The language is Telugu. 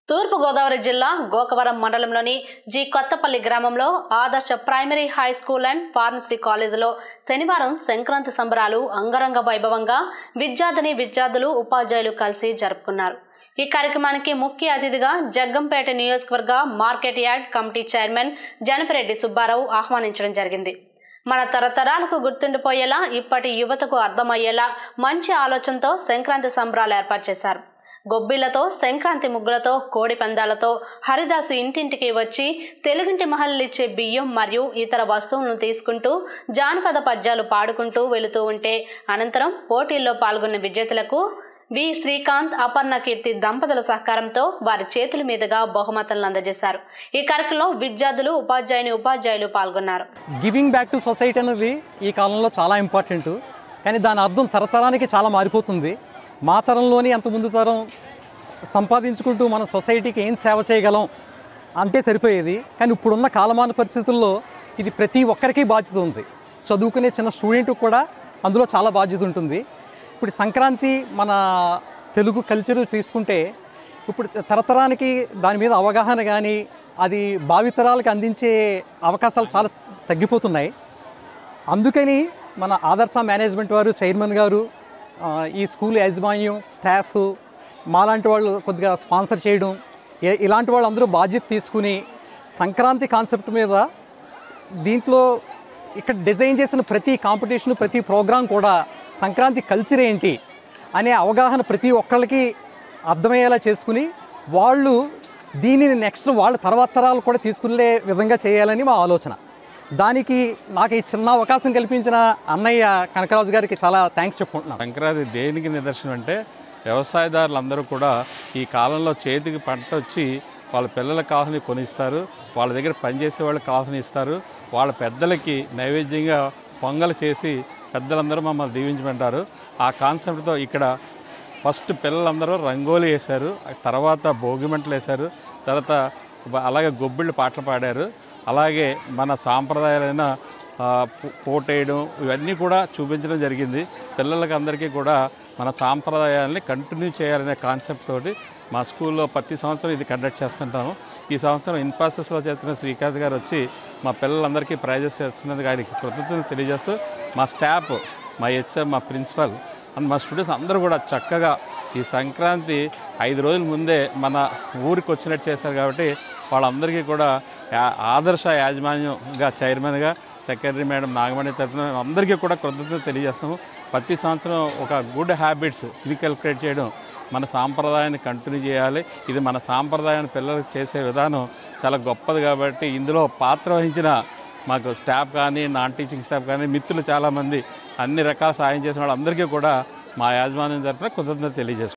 తూర్పుగోదావరి జిల్లా గోకవరం మండలంలోని జి కొత్తపల్లి గ్రామంలో Adarsha primary high school and pharmacy కాలేజీలో శనివారం సంక్రాంతి సంబరాలు అంగరంగ వైభవంగా విద్యార్థిని విద్యార్థులు ఉపాధ్యాయులు కలిసి జరుపుకున్నారు ఈ కార్యక్రమానికి ముఖ్య అతిథిగా జగ్గంపేట నియోజకవర్గ market yard committee chairman Janapireddy Subbarao ఆహ్వానించడం జరిగింది మన తరతరాలకు గుర్తుండిపోయేలా ఇప్పటి యువతకు అర్థమయ్యేలా మంచి ఆలోచనతో సంక్రాంతి సంబరాలు ఏర్పాటు చేశారు గొబ్బిళ్లతో సంక్రాంతి ముగ్గులతో కోడి పందాలతో హరిదాసు ఇంటింటికి వచ్చి తెలుగింటి మహల్లు ఇచ్చే బియ్యం మరియు ఇతర వస్తువులను తీసుకుంటూ జానపద పద్యాలు పాడుకుంటూ వెళుతూ ఉంటే అనంతరం పోటీల్లో పాల్గొన్న విజేతలకు వి శ్రీకాంత్ అపర్ణ కీర్తి దంపతుల సహకారంతో వారి చేతుల మీదుగా బహుమతులను అందజేశారు ఈ కార్యక్రమంలో విద్యార్థులు ఉపాధ్యాయుని ఉపాధ్యాయులు పాల్గొన్నారు గివింగ్ బ్యాక్ టు సొసైటీ అనేది ఈ కాలంలో చాలా ఇంపార్టెంట్ కానీ దాని అర్థం తరతరానికి చాలా మారిపోతుంది మా తరంలోని అంత ముందు తరం సంపాదించుకుంటూ మన సొసైటీకి ఏం సేవ చేయగలం అంటే సరిపోయేది కానీ ఇప్పుడున్న కాలమాన పరిస్థితుల్లో ఇది ప్రతి ఒక్కరికి బాధ్యత ఉంది చదువుకునే చిన్న స్టూడెంట్కి కూడా అందులో చాలా బాధ్యత ఉంటుంది ఇప్పుడు సంక్రాంతి మన తెలుగు కల్చర్ తీసుకుంటే ఇప్పుడు తరతరానికి దాని మీద అవగాహన కానీ అది భావితరాలకు అందించే అవకాశాలు చాలా తగ్గిపోతున్నాయి అందుకని మన ఆదర్శ మేనేజ్మెంట్ వారు చైర్మన్ గారు ఆ, ఈ స్కూల్ యాజమాన్యం స్టాఫ్ మాలాంటి వాళ్ళు కొద్దిగా స్పాన్సర్ చేయడం ఏ- ఇలాంటి వాళ్ళు అందరూ బాధ్యత తీసుకుని సంక్రాంతి కాన్సెప్ట్ మీద దీంట్లో ఇక్కడ డిజైన్ చేసిన ప్రతి కాంపిటీషన్ ప్రతి ప్రోగ్రాం కూడా సంక్రాంతి కల్చర్ ఏంటి అనే అవగాహన ప్రతి ఒక్కళ్ళకి అర్థమయ్యేలా చేసుకుని వాళ్ళు దీనిని నెక్స్ట్ వాళ్ళ తర్వాత తరాలు కూడా తీసుకునే విధంగా చేయాలని మా ఆలోచన దానికి నాకు ఈ చిన్న అవకాశం కల్పించిన అన్నయ్య కనకరాజు గారికి చాలా థ్యాంక్స్ చెప్పుకుంటున్నాను సంక్రాంతి దేనికి నిదర్శనం అంటే వ్యవసాయదారులందరూ కూడా ఈ కాలంలో చేతికి పంట వచ్చి వాళ్ళ పిల్లలకు కావాలని కొనిస్తారు వాళ్ళ దగ్గర పనిచేసే వాళ్ళకి కావాలని ఇస్తారు వాళ్ళ పెద్దలకి నైవేద్యంగా పొంగల్ చేసి పెద్దలందరూ మమ్మల్ని దీవించమంటారు ఆ కాన్సెప్ట్తో ఇక్కడ ఫస్ట్ పిల్లలందరూ రంగోలి వేశారు తర్వాత భోగిమంటలు వేశారు తర్వాత బ- అలాగే గొబ్బిళ్ళు పాటలు పాడారు అలాగే మన సాంప్రదాయాలైన ఆ, పో- పోటేయడం ఇవన్నీ కూడా చూపించడం జరిగింది పిల్లలకి అందరికీ కూడా మన సాంప్రదాయాల్ని కంటిన్యూ చేయాలనే కాన్సెప్ట్ తోటి మా స్కూల్లో ప్రతి సంవత్సరం ఇది కండక్ట్ చేస్తుంటాము ఈ సంవత్సరం ఇన్ఫాసిస్లో చేస్తున్న శ్రీకాంత్ గారు వచ్చి మా పిల్లలందరికీ ప్రైజెస్ చేస్తున్నందుకు ఆయనకి కృతజ్ఞతలు తెలియజేస్తూ మా స్టాఫ్ మా హెచ్ఎం మా ప్రిన్సిపల్ అండ్ మా స్టూడెంట్స్ అందరూ కూడా చక్కగా ఈ సంక్రాంతి ఐదు రోజుల ముందే మన ఊరికి వచ్చినట్టు చేశారు కాబట్టి వాళ్ళందరికీ కూడా యా- ఆదర్శ యాజమాన్యంగా చైర్మన్గా సెక్రటరీ మేడం నాగమణి తరఫున అందరికీ కూడా కృతజ్ఞత తెలియజేస్తాము ప్రతి సంవత్సరం ఒక గుడ్ హ్యాబిట్స్ రీకల్కులేట్ చేయడం మన సాంప్రదాయాన్ని కంటిన్యూ చేయాలి ఇది మన సాంప్రదాయాన్ని పిల్లలకు చేసే విధానం చాలా గొప్పది కాబట్టి ఇందులో పాత్ర వహించిన మాకు స్టాఫ్ కానీ నాన్ టీచింగ్ స్టాఫ్ కానీ మిత్రులు చాలామంది అన్ని రకాల సాయం చేసిన వాళ్ళందరికీ కూడా మా యాజమాన్యం తరఫున కృతజ్ఞత తెలియజేసుకుంటాం